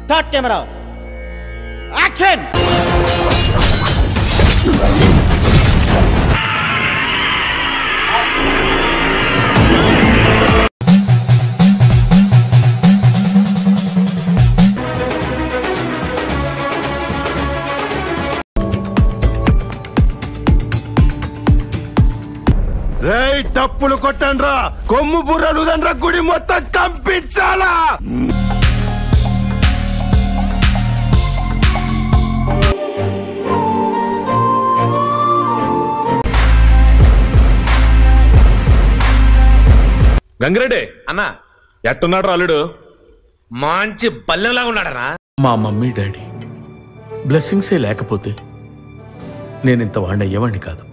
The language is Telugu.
స్టార్ట్ కెమెరా యాక్షన్ రేయ్ టప్పులు కొట్టండ్రా కొమ్ము బుర్రలు దండ్రా గుడి మొత్తం కంపించాలా గంగిరెడ్డి అన్నా ఎట్టున్నాడు అల్లుడు మంచి బల్లెంలాగా ఉన్నాడనా మా మమ్మీ డాడీ బ్లెస్సింగ్సే లేకపోతే నేను ఇంత వాడిని అయ్యేవాడిని కాదు